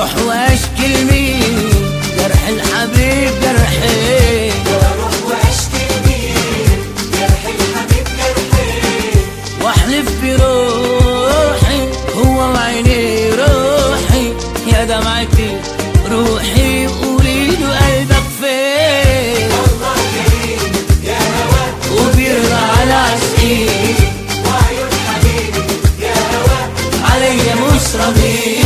واروح واشكي لمين جرح الحبيب جرحي واروح واشكي لمين جرح الحبيب جرحي واحلف بروحي هو وعيني روحي يا دمعتي روحي قولي له قلبك فين الله كريم يا هوا وبيرضى على عشقي وعيون حبيبي يا هوا عليا مش راضي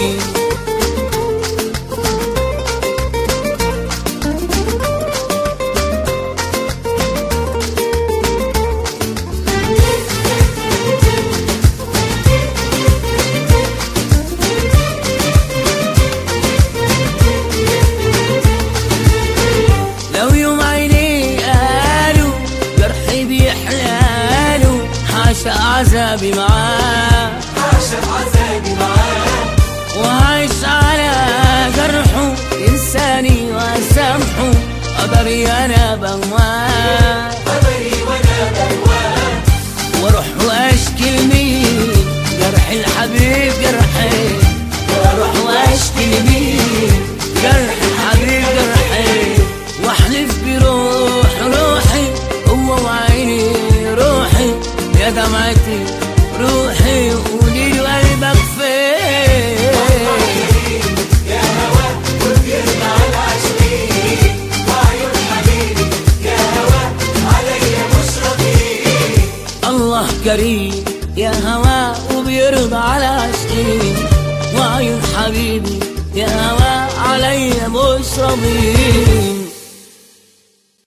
لو يوم عيني قالوا جرحي بيحلالوا حاشا عذابي معاه عاشق عذابي معاه وعايش على جرحه إنساني وأسامحه قدري أنا بواه قدري وانا بواه واروح واشكي لمين جرح الحبيب جرحي واروح واشكي لمين جرح الحبيب جرحي واحلف بروح روحي هو وعيني روحي يا دمعتي روحي قولي له قلبك فين كريم يا هوا وبيرضى على عشقي وعيون حبيبي يا هوا عليا مش راضي الله كريم يا هوا وبيرضى على عشقي وعيون حبيبي يا هوا عليا مش راضي